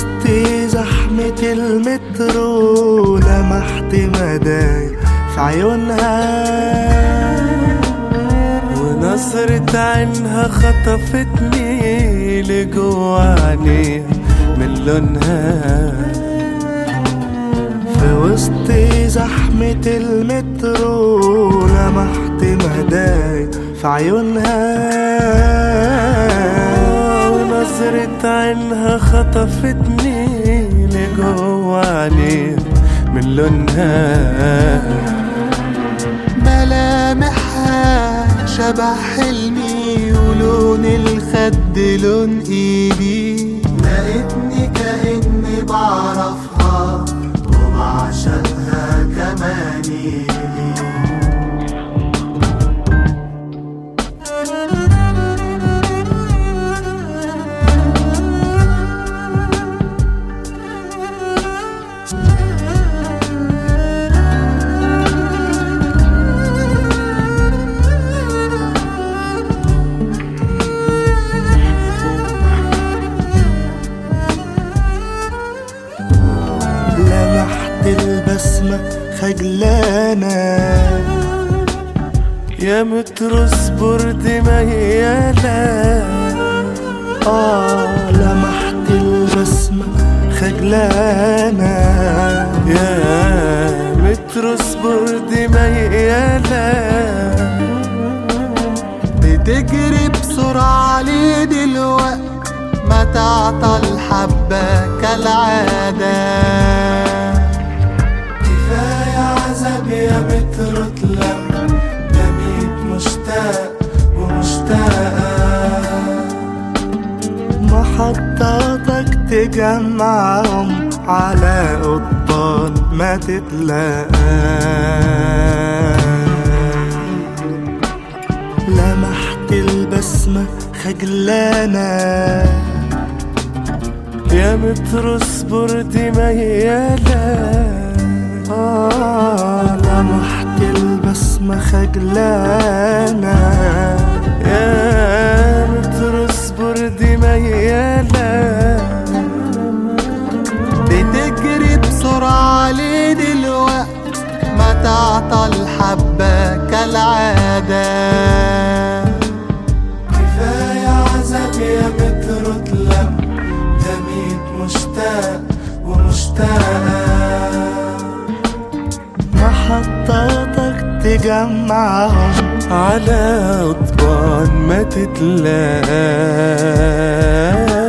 وسط زحمة المترو لمحت مدايا في عيونها ونظرة عينها خطفتني لجوا عينيها من لونها في وسط زحمة المترو لمحت مدايا في عيونها ونظرة عينها خطفتني لجوا عينيها من لونها ملامحها شبه حلمي ولون الخد لون ايدي لقيتني كأني بعرفها وبعشقها كمان ايدي لمحت البسمة خجلانة يا متر اصبر دي ميالة آه لمحت البسمة خجلانة يا متر اصبر دي ميالة بتجري بسرعة عليه دلوقت ما تعطى الحبة كالعادة كفاية عذاب يا متر اطلع بميت مشتاق ومشتاقة محطاتك تجمعهم على قضبان ما تتلاقى لمحت البسمة خجلانة يا متر اصبر دي ميالة آه لمحت البسمة خجلانة يا متر اصبر دي ميالة بتجري بسرعة عليه دلوقت ما تعطى الحبة كالعادة كفاية عذاب يا متر اطلع ده ميت مشتاق ومشتاقة محطاتك تجمعهم على قضبان ما تتلاقى